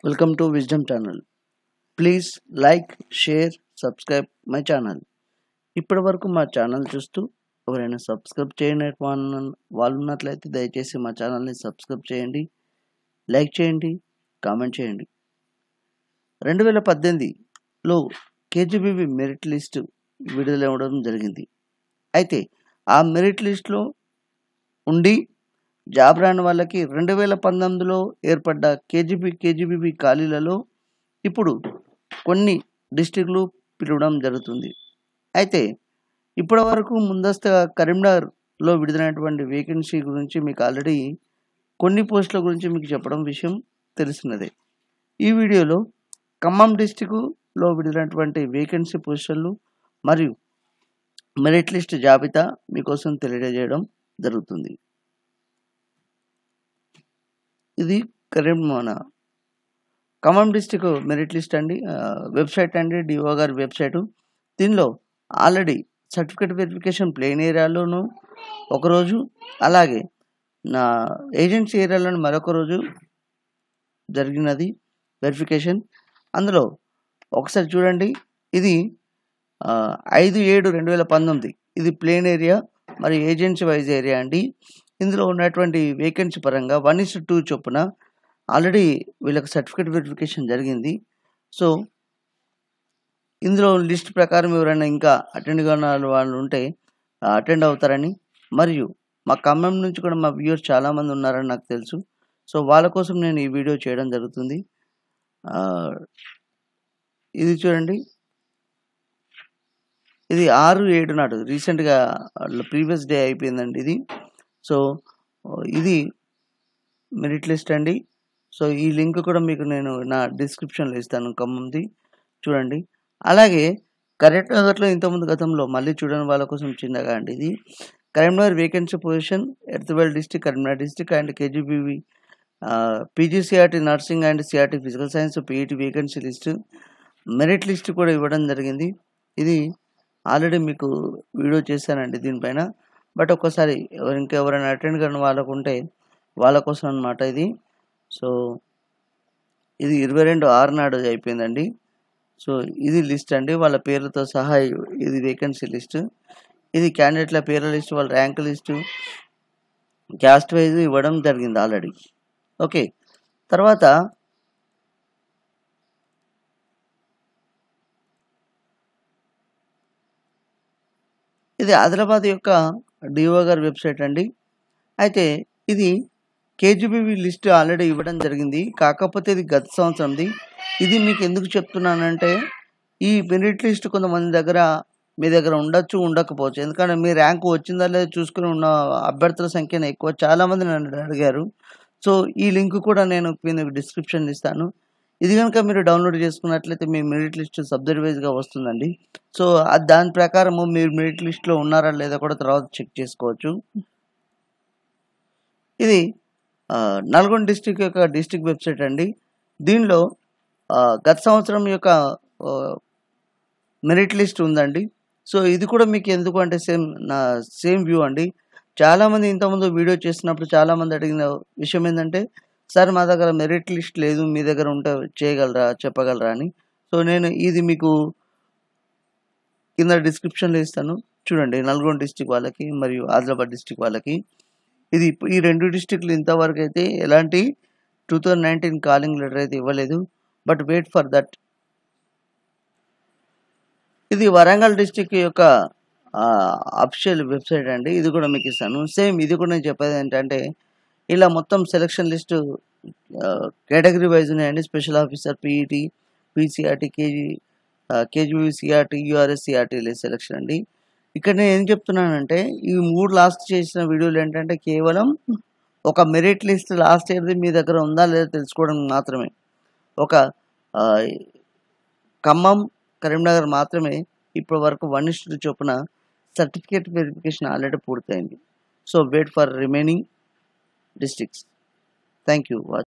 welcome to wisdom channel please like share subscribe my channel ఇప్పటి వరకు మా channel చూస్తూ ఎవరైనా సబ్స్క్రైబ్ చేయని వాళ్ళ వాళ్ళు ఉన్నట్లయితే దయచేసి మా ఛానల్ని సబ్స్క్రైబ్ చేయండి లైక్ చేయండి కామెంట్ చేయండి రెండు వేల పద్దెనిమిదిలో కేజీబీబీ మెరిట్ లిస్ట్ విడుదల ఇవ్వడం జరిగింది అయితే ఆ మెరిట్ లిస్ట్లో ఉండి జాబ్ రాని వాళ్ళకి రెండు వేల పంతొమ్మిదిలో ఏర్పడ్డ కేజీబీ కేజీబీబీ ఖాళీలలో ఇప్పుడు కొన్ని డిస్టిక్లు పిలవడం జరుగుతుంది అయితే ఇప్పటి వరకు ముందస్తుగా కరీంనగర్లో విడుదలైనటువంటి వేకెన్సీ గురించి మీకు ఆల్రెడీ కొన్ని పోస్టుల గురించి మీకు చెప్పడం విషయం తెలిసినదే ఈ వీడియోలో ఖమ్మం డిస్టిక్లో విడుదలైనటువంటి వేకెన్సీ పోస్టులు మరియు మెరిట్ లిస్ట్ జాబితా మీకోసం తెలియజేయడం జరుగుతుంది ఇది కరీం మన ఖమ్మం డిస్టిక్ మెరిట్ లిస్ట్ అండి వెబ్సైట్ అండి డిఓ గారి వెబ్సైటు దీనిలో ఆల్రెడీ సర్టిఫికేట్ వెరిఫికేషన్ ప్లేన్ ఏరియాలోను ఒకరోజు అలాగే నా ఏజెన్సీ ఏరియాలోని మరొక రోజు జరిగినది వెరిఫికేషన్ అందులో ఒకసారి చూడండి ఇది ఆ, ఐదు ఏడు రెండు వేల పంతొమ్మిది ఇది ప్లేన్ ఏరియా మరి ఏజెన్సీ వైజ్ ఏరియా అండి ఇందులో ఉన్నటువంటి వేకెన్సీ పరంగా వన్ ఇస్ టూ చొప్పున ఆల్రెడీ వీళ్ళకి సర్టిఫికేట్ వెరిఫికేషన్ జరిగింది సో ఇందులో లిస్ట్ ప్రకారం ఎవరైనా ఇంకా అటెండ్ కాని వాళ్ళు ఉంటే అటెండ్ అవుతారని మరియు మా ఖమ్మం నుంచి కూడా మా వ్యూవర్స్ చాలామంది ఉన్నారని నాకు తెలుసు సో వాళ్ళ కోసం నేను ఈ వీడియో చేయడం జరుగుతుంది ఆ, ఇది చూడండి ఇది ఆరు ఏడు నాడు రీసెంట్గా ప్రీవియస్ డే అయిపోయిందండి ఇది సో ఇది మెరిట్ లిస్ట్ అండి సో ఈ లింక్ కూడా మీకు నేను నా డిస్క్రిప్షన్లో ఇస్తాను ఖమ్మంది చూడండి అలాగే కరీంనగర్లో ఇంతకుముందు గతంలో మళ్ళీ చూడని వాళ్ళ కోసం చిన్నగా అండి ఇది కరీంనగర్ వేకెన్సీ పొజిషన్ ఎర్తవెల్ district Karimnagar district and KGBV PGCRT nursing and CRT physical science PET vacancy list merit list కూడా ఇవ్వడం జరిగింది ఇది ఆల్రెడీ మీకు వీడియో చేశానండి దీనిపైన బట్ ఒక్కసారి ఎవరు ఇంకా ఎవరైనా అటెండ్ కాని వాళ్ళకు ఉంటే వాళ్ళ కోసం అనమాట ఇది సో ఇది ఇరవై రెండు ఆరు నాడు అయిపోయిందండి సో ఇది లిస్ట్ అండి వాళ్ళ పేర్లతో సహా ఇది వేకెన్సీ లిస్ట్ ఇది క్యాండిడేట్ల పేర్ల లిస్ట్ వాళ్ళ ర్యాంక్ లిస్ట్ క్యాస్ట్ వైజ్ ఇవ్వడం జరిగింది ఆల్రెడీ ఓకే తర్వాత ఇది ఆదిలాబాద్ యొక్క డిఓ గారి వెబ్సైట్ అండి అయితే ఇది కేజీబీవీ లిస్ట్ ఆల్రెడీ ఇవ్వడం జరిగింది కాకపోతే ఇది గత సంవత్సరంది ఇది మీకు ఎందుకు చెప్తున్నానంటే ఈ మెరిట్ లిస్ట్ కొంతమంది దగ్గర మీ దగ్గర ఉండొచ్చు ఉండకపోవచ్చు ఎందుకంటే మీ ర్యాంకు వచ్చిందా లేదా చూసుకుని ఉన్న అభ్యర్థుల సంఖ్యను ఎక్కువ చాలామంది నన్ను అడిగారు సో ఈ లింక్ కూడా నేను మీకు డిస్క్రిప్షన్ ఇస్తాను ఇది కనుక మీరు డౌన్లోడ్ చేసుకున్నట్లయితే మీ మెరిట్ లిస్ట్ సబ్జెక్ట్ వైజ్గా వస్తుందండి సో అది దాని ప్రకారము మీరు మెరిట్ లిస్ట్లో ఉన్నారా లేదా కూడా తర్వాత చెక్ చేసుకోవచ్చు ఇది ఆ, నల్గొండ డిస్టిక్ యొక్క డిస్టిక్ వెబ్సైట్ అండి దీనిలో ఆ, గత సంవత్సరం యొక్క ఆ, మెరిట్ లిస్ట్ ఉందండి సో ఇది కూడా మీకు ఎందుకు అంటే సేమ్ నా సేమ్ వ్యూ అండి చాలామంది ఇంతకుముందు వీడియో చేసినప్పుడు చాలామంది అడిగిన విషయం ఏంటంటే సార్ మా దగ్గర మెరిట్ లిస్ట్ లేదు మీ దగ్గర ఉంటే చేయగలరా చెప్పగలరా అని సో నేను ఇది మీకు కింద డిస్క్రిప్షన్లో ఇస్తాను చూడండి నల్గొండ డిస్టిక్ వాళ్ళకి మరియు ఆదిలాబాద్ డిస్టిక్ వాళ్ళకి ఇది ఇప్పు- ఈ రెండు డిస్టిక్లు ఇంతవరకు అయితే ఎలాంటి two thousand nineteen calling letter అయితే ఇవ్వలేదు బట్ వెయిట్ ఫర్ దట్ ఇది వరంగల్ డిస్టిక్ యొక్క అఫిషియల్ వెబ్సైట్ అండి ఇది కూడా మీకు ఇస్తాను సేమ్ ఇది కూడా నేను చెప్పేది ఏంటంటే ఇలా మొత్తం సెలక్షన్ లిస్ట్ కేటగిరీ వైజ్ ఉన్నాయండి special officer PET PCRT KG KGB CRT URS CRT selection అండి ఇక్కడ నేను ఏం చెప్తున్నానంటే ఈ మూడు లాస్ట్ చేసిన వీడియోలు ఏంటంటే కేవలం ఒక మెరిట్ లిస్ట్ లాస్ట్ ఇయర్ది మీ దగ్గర ఉందా లేదా తెలుసుకోవడం మాత్రమే ఒక ఆ, ఖమ్మం కరీంనగర్ మాత్రమే ఇప్పటి వరకు వన్ ఇస్టు చొప్పున సర్టిఫికేట్ వెరిఫికేషన్ ఆల్రెడీ పూర్తయింది so wait for remaining districts thank you watch